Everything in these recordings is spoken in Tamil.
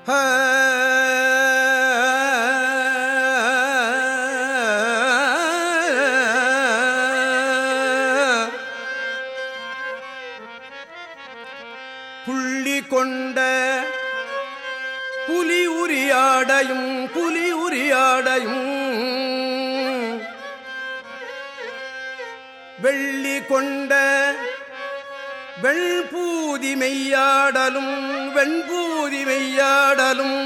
புள்ளி கொண்ட புலி உரியாடையும் புலி உரியாடையும் வெள்ளி கொண்ட வெண்பூதி மெய்யாடலும் வெண்பூதி மெய்யாடலும்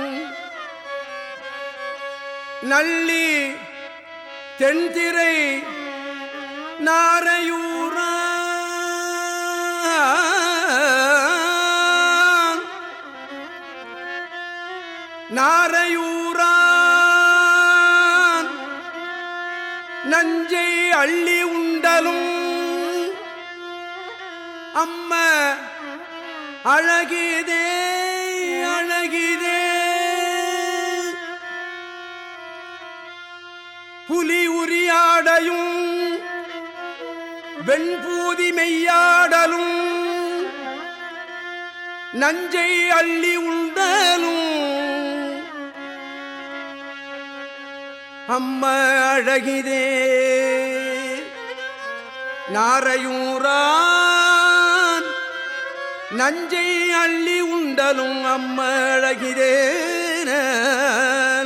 நள்ளி தென்திரை நாரையூரா நாரையூரான் நஞ்சை அள்ளி உண்டலும் அம்ம அழகிதே அழகிதே புலி உரியாடையும் வெண்பூதி மெய்யாடலும் நஞ்சை அள்ளி உண்டலும் அம்ம அழகிதே நாரையூரான் நஞ்சை அள்ளி உண்டலும் அம்ம அழகிதே